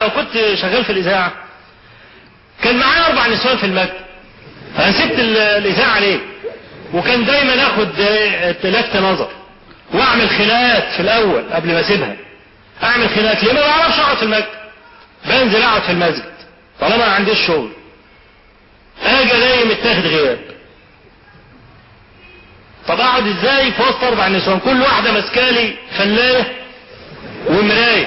لو كنت شغال في الإذاعة كان معايا أربع نسوان في المكتب أنا سبت ال- الإذاعة ليه وكان دايما آخد آه، لفت نظر وأعمل خناقات في الأول قبل ما أسيبها أعمل خناقات ليه ما بعرفش أقعد في المكتب بنزل أقعد في المسجد طالما ما عنديش شغل أجي ألاقي متاخد غياب طب أقعد إزاي في وسط أربع نسوان كل واحدة ماسكالي خلاية ومراية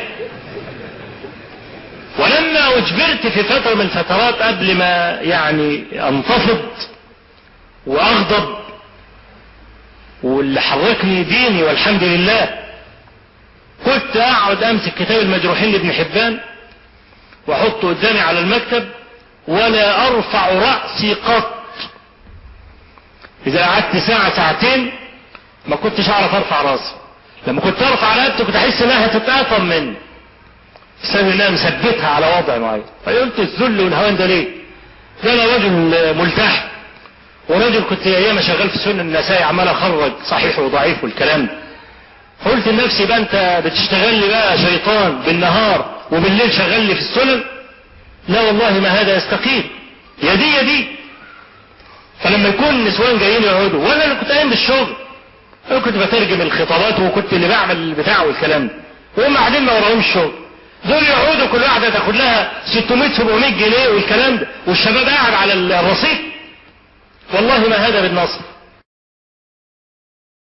ولما اجبرت في فترة من الفترات قبل ما يعني انتفض واغضب واللي حركني ديني والحمد لله كنت اقعد امسك كتاب المجروحين لابن حبان واحطه قدامي على المكتب ولا ارفع رأسي قط اذا قعدت ساعة ساعتين ما كنتش اعرف ارفع راسي لما كنت ارفع رقبتي كنت احس انها هتتقطم مني بسبب انها مثبتها على وضع معين فقلت الذل والهوان ده ليه ده انا رجل ملتحي ورجل كنت ايام شغال في سنن النسائي عمال اخرج صحيح وضعيف والكلام ده قلت لنفسي بقى انت بتشتغل لي بقى شيطان بالنهار وبالليل شغال لي في السنن لا والله ما هذا يستقيم يا دي يا دي فلما يكون النسوان جايين يقعدوا وانا اللي كنت قايم بالشغل انا كنت بترجم الخطابات وكنت اللي بعمل البتاع والكلام ده وهم قاعدين ما وراهمش شغل دول يقعدوا كل واحدة تاخد لها 600 700 جنيه والكلام ده والشباب قاعد على الرصيف والله ما هذا بالنصر